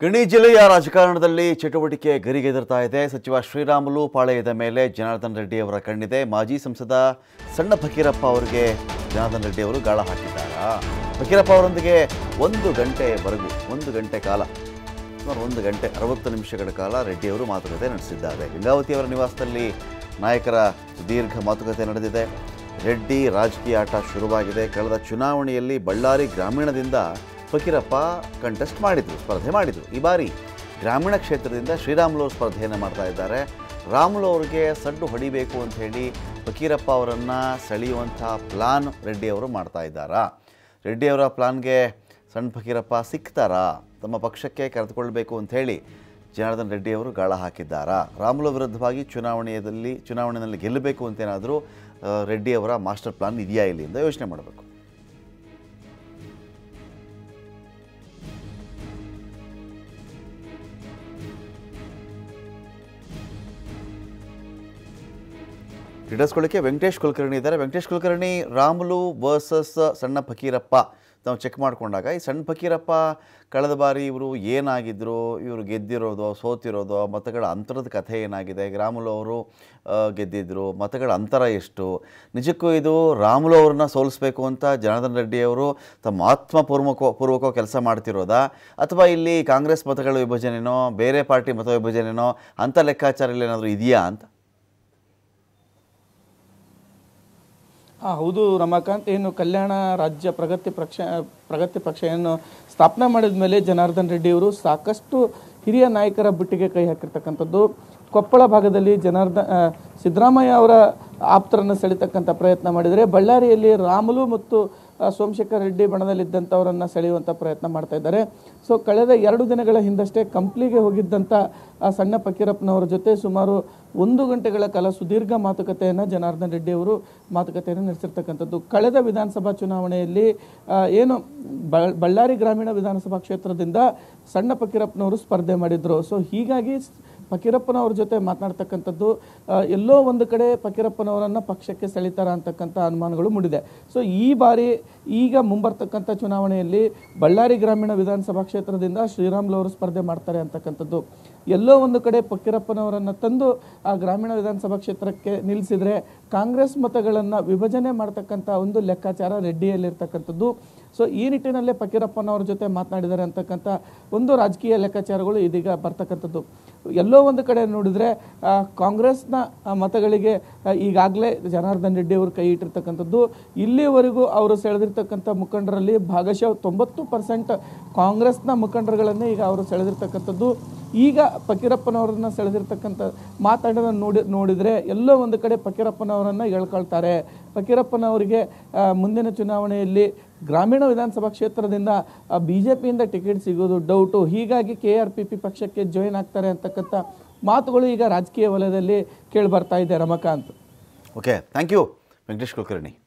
ಗಣಿ ಜಿಲ್ಲೆಯ ರಾಜಕಾರಣದಲ್ಲಿ ಚಟುವಟಿಕೆ ಗರಿಗೆದರ್ತಾ ಇದೆ ಸಚಿವ ಶ್ರೀರಾಮುಲು ಪಾಳೆಯದ ಮೇಲೆ ಜನಾರ್ದನ್ ರೆಡ್ಡಿ ಅವರ ಕಣ್ಣಿದೆ ಮಾಜಿ ಸಂಸದ ಸಣ್ಣ ಫಕೀರಪ್ಪ ಅವರಿಗೆ ಜನಾರ್ದನ್ ರೆಡ್ಡಿ ಅವರು ಗಾಳ ಹಾಕಿದ್ದಾರಾ ಫಕೀರಪ್ಪ ಅವರೊಂದಿಗೆ ಒಂದು ಗಂಟೆವರೆಗೂ ಒಂದು ಗಂಟೆ ಕಾಲ ಸುಮಾರು ಒಂದು ಗಂಟೆ ಅರವತ್ತು ನಿಮಿಷಗಳ ಕಾಲ ರೆಡ್ಡಿ ಅವರು ಮಾತುಕತೆ ನಡೆಸಿದ್ದಾರೆ ಗಂಗಾವತಿ ಅವರ ನಿವಾಸದಲ್ಲಿ ನಾಯಕರ ಸುದೀರ್ಘ ಮಾತುಕತೆ ನಡೆದಿದೆ ರೆಡ್ಡಿ ರಾಜಕೀಯ ಆಟ ಶುರುವಾಗಿದೆ ಕಳೆದ ಚುನಾವಣೆಯಲ್ಲಿ ಬಳ್ಳಾರಿ ಗ್ರಾಮೀಣದಿಂದ ಫಕೀರಪ್ಪ ಕಂಟೆಸ್ಟ್ ಮಾಡಿದರು ಸ್ಪರ್ಧೆ ಮಾಡಿದರು ಈ ಬಾರಿ ಗ್ರಾಮೀಣ ಕ್ಷೇತ್ರದಿಂದ ಶ್ರೀರಾಮುಲು ಅವರು ಸ್ಪರ್ಧೆಯನ್ನು ಮಾಡ್ತಾ ಇದ್ದಾರೆ ರಾಮುಲು ಅವರಿಗೆ ಸಡ್ಡು ಹೊಡಿಬೇಕು ಅಂತ ಹೇಳಿ ಫಕೀರಪ್ಪ ಅವರನ್ನು ಸೆಳೆಯುವಂಥ ಪ್ಲಾನ್ ರೆಡ್ಡಿ ಅವರು ಮಾಡ್ತಾ ಇದ್ದಾರಾ ರೆಡ್ಡಿ ಅವರ ಪ್ಲಾನ್ಗೆ ಸಣ್ಣ ಫಕೀರಪ್ಪ ಸಿಗ್ತಾರಾ ತಮ್ಮ ಪಕ್ಷಕ್ಕೆ ಕರೆದುಕೊಳ್ಬೇಕು ಅಂತ ಹೇಳಿ ಜನಾರ್ದನ್ ರೆಡ್ಡಿ ಅವರು ಗಾಳ ಹಾಕಿದ್ದಾರಾ ರಾಮುಲು ವಿರುದ್ಧವಾಗಿ ಚುನಾವಣೆಯಲ್ಲಿ ಚುನಾವಣೆಯಲ್ಲಿ ಗೆಲ್ಲಬೇಕು ಅಂತೇನಾದರೂ ರೆಡ್ಡಿ ಅವರ ಮಾಸ್ಟರ್ ಪ್ಲಾನ್ ಇದೆಯಾ ಇಲ್ಲಿ ಅಂತ ಯೋಚನೆ ಮಾಡಬೇಕು ಹಿಡಿಸ್ಕೊಳ್ಳಿಕ್ಕೆ ವೆಂಕಟೇಶ್ ಕುಲಕರ್ಣಿ ಇದ್ದಾರೆ ವೆಂಕಟೇಶ್ ಕುಲಕರ್ಣಿ ರಾಮುಲು ವರ್ಸಸ್ ಸಣ್ಣ ಫಕೀರಪ್ಪ ನಾವು ಚೆಕ್ ಮಾಡಿಕೊಂಡಾಗ ಈ ಸಣ್ಣ ಫಕೀರಪ್ಪ ಕಳೆದ ಬಾರಿ ಇವರು ಏನಾಗಿದ್ದರು ಇವರು ಗೆದ್ದಿರೋದು ಸೋತಿರೋದು ಮತಗಳ ಅಂತರದ ಕಥೆ ಏನಾಗಿದೆ ರಾಮುಲು ಅವರು ಆ, ಗೆದ್ದಿದ್ರು ಮತಗಳ ಅಂತರ ಎಷ್ಟು ನಿಜಕ್ಕೂ ಇದು ರಾಮುಲು ಅವ್ರನ್ನ ಸೋಲಿಸ್ಬೇಕು ಅಂತ ಜನಾರ್ದನ್ ರೆಡ್ಡಿ ಅವರು ತಮ್ಮ ಆತ್ಮಪೂರ್ವಕ ಪೂರ್ವಕ ಕೆಲಸ ಮಾಡ್ತಿರೋದಾ ಅಥವಾ ಇಲ್ಲಿ ಕಾಂಗ್ರೆಸ್ ಮತಗಳ ವಿಭಜನೆನೋ ಬೇರೆ ಪಾರ್ಟಿ ಮತ ವಿಭಜನೆನೋ ಅಂಥ ಲೆಕ್ಕಾಚಾರಗಳು ಏನಾದರೂ ಇದೆಯಾ ಅಂತ ಹಾಂ ಹೌದು ರಮಾಕಾಂತ್ ಏನು ಕಲ್ಯಾಣ ರಾಜ್ಯ ಪ್ರಗತಿ ಪಕ್ಷ ಪ್ರಗತಿ ಪಕ್ಷ ಏನು ಸ್ಥಾಪನೆ ಮಾಡಿದ ಮೇಲೆ ಜನಾರ್ದನ್ ರೆಡ್ಡಿ ಅವರು ಸಾಕಷ್ಟು ಹಿರಿಯ ನಾಯಕರ ಬುಟ್ಟಿಗೆ ಕೈ ಹಾಕಿರ್ತಕ್ಕಂಥದ್ದು ಕೊಪ್ಪಳ ಭಾಗದಲ್ಲಿ ಜನಾರ್ದನ್ ಆ, ಸಿದ್ದರಾಮಯ್ಯ ಅವರ ಆಪ್ತರನ್ನು ಸೆಳಿತಕ್ಕಂಥ ಪ್ರಯತ್ನ ಮಾಡಿದರೆ ಬಳ್ಳಾರಿಯಲ್ಲಿ ರಾಮುಲು ಮತ್ತು ಆ, ಸೋಮಶೇಖರ್ ರೆಡ್ಡಿ ಬಣದಲ್ಲಿದ್ದಂಥವರನ್ನು ಸೆಳೆಯುವಂಥ ಪ್ರಯತ್ನ ಮಾಡ್ತಾ ಇದ್ದಾರೆ ಸೊ ಕಳೆದ ಎರಡು ದಿನಗಳ ಹಿಂದಷ್ಟೇ ಕಂಪ್ಲಿಗೆ ಹೋಗಿದ್ದಂಥ ಆ ಸಣ್ಣ ಫಕೀರಪ್ಪನವರ ಜೊತೆ ಸುಮಾರು ಒಂದು ಗಂಟೆಗಳ ಕಾಲ ಸುದೀರ್ಘ ಮಾತುಕತೆಯನ್ನು ಜನಾರ್ದನ್ ರೆಡ್ಡಿ ಅವರು ಮಾತುಕತೆಯನ್ನು ನಡೆಸಿರ್ತಕ್ಕಂಥದ್ದು ಕಳೆದ ವಿಧಾನಸಭಾ ಚುನಾವಣೆಯಲ್ಲಿ ಆ, ಏನು ಬ- ಬಳ್ಳಾರಿ ಗ್ರಾಮೀಣ ವಿಧಾನಸಭಾ ಕ್ಷೇತ್ರದಿಂದ ಸಣ್ಣ ಫಕೀರಪ್ಪನವರು ಸ್ಪರ್ಧೆ ಮಾಡಿದ್ರು ಸೊ ಹೀಗಾಗಿ ಸ್- ಫಕೀರಪ್ಪನವ್ರ ಜೊತೆ ಮಾತನಾಡ್ತಕ್ಕಂಥದ್ದು ಆ, ಎಲ್ಲೋ ಒಂದು ಕಡೆ ಫಕೀರಪ್ಪನವರನ್ನು ಪಕ್ಷಕ್ಕೆ ಸೆಳಿತಾರ ಅಂತಕ್ಕಂಥ ಅನುಮಾನಗಳು ಮೂಡಿದೆ ಸೊ ಈ ಬಾರಿ ಈಗ ಮುಂಬರ್ತಕ್ಕಂಥ ಚುನಾವಣೆಯಲ್ಲಿ ಬಳ್ಳಾರಿ ಗ್ರಾಮೀಣ ವಿಧಾನಸಭಾ ಕ್ಷೇತ್ರದಿಂದ ಶ್ರೀರಾಮ್ಲು ಅವರು ಸ್ಪರ್ಧೆ ಮಾಡ್ತಾರೆ ಅಂತಕ್ಕಂಥದ್ದು ಎಲ್ಲೋ ಒಂದು ಕಡೆ ಫಕೀರಪ್ಪನವರನ್ನು ತಂದು ಆ ಗ್ರಾಮೀಣ ವಿಧಾನಸಭಾ ಕ್ಷೇತ್ರಕ್ಕೆ ನಿಲ್ಲಿಸಿದ್ರೆ ಕಾಂಗ್ರೆಸ್ ಮತಗಳನ್ನು ವಿಭಜನೆ ಮಾಡ್ತಕ್ಕಂಥ ಒಂದು ಲೆಕ್ಕಾಚಾರ ರೆಡ್ಡಿಯಲ್ಲಿರ್ತಕ್ಕಂಥದ್ದು ಸೊ ಈ ನಿಟ್ಟಿನಲ್ಲೇ ಫಕೀರಪ್ಪನವ್ರ ಜೊತೆ ಮಾತನಾಡಿದ್ದಾರೆ ಅಂತಕ್ಕಂಥ ಒಂದು ರಾಜಕೀಯ ಲೆಕ್ಕಾಚಾರಗಳು ಇದೀಗ ಬರ್ತಕ್ಕಂಥದ್ದು ಎಲ್ಲೋ ಒಂದು ಕಡೆ ನೋಡಿದರೆ ಆ, ಕಾಂಗ್ರೆಸ್ನ ಆ, ಮತಗಳಿಗೆ ಈಗಾಗಲೇ ಜನಾರ್ದನ್ ರೆಡ್ಡಿ ಅವರು ಕೈ ಇಟ್ಟಿರ್ತಕ್ಕಂಥದ್ದು ಇಲ್ಲಿವರೆಗೂ ಅವರು ಸೆಳೆದಿರ್ತಕ್ಕಂಥ ಮುಖಂಡರಲ್ಲಿ ಭಾಗಶಃ ತೊಂಬತ್ತು ಪರ್ಸೆಂಟ್ ಕಾಂಗ್ರೆಸ್ನ ಮುಖಂಡರುಗಳನ್ನೇ ಈಗ ಅವರು ಸೆಳೆದಿರ್ತಕ್ಕಂಥದ್ದು ಈಗ ಫಕೀರಪ್ಪನವರನ್ನ ಸೆಳೆದಿರ್ತಕ್ಕಂಥ ಮಾತಾಡೋದನ್ನ ನೋಡಿ ನೋಡಿದರೆ ಎಲ್ಲೋ ಒಂದು ಕಡೆ ಫಕೀರಪ್ಪನವರನ್ನು ಎಳ್ಕೊಳ್ತಾರೆ ಫಕೀರಪ್ಪನವರಿಗೆ ಆ, ಮುಂದಿನ ಚುನಾವಣೆಯಲ್ಲಿ ಗ್ರಾಮೀಣ ವಿಧಾನಸಭಾ ಕ್ಷೇತ್ರದಿಂದ ಬಿ ಜೆ ಪಿಯಿಂದ ಟಿಕೆಟ್ ಸಿಗೋದು ಡೌಟು ಹೀಗಾಗಿ ಕೆ ಆರ್ ಪಿ ಪಿ ಪಕ್ಷಕ್ಕೆ ಜಾಯಿನ್ ಆಗ್ತಾರೆ ಅಂತಕ್ಕಂಥ ಮಾತುಗಳು ಈಗ ರಾಜಕೀಯ ವಲಯದಲ್ಲಿ ಕೇಳಿ ಬರ್ತಾ ಇದೆ Ramakant okay thank you Venkatesh Kulkarni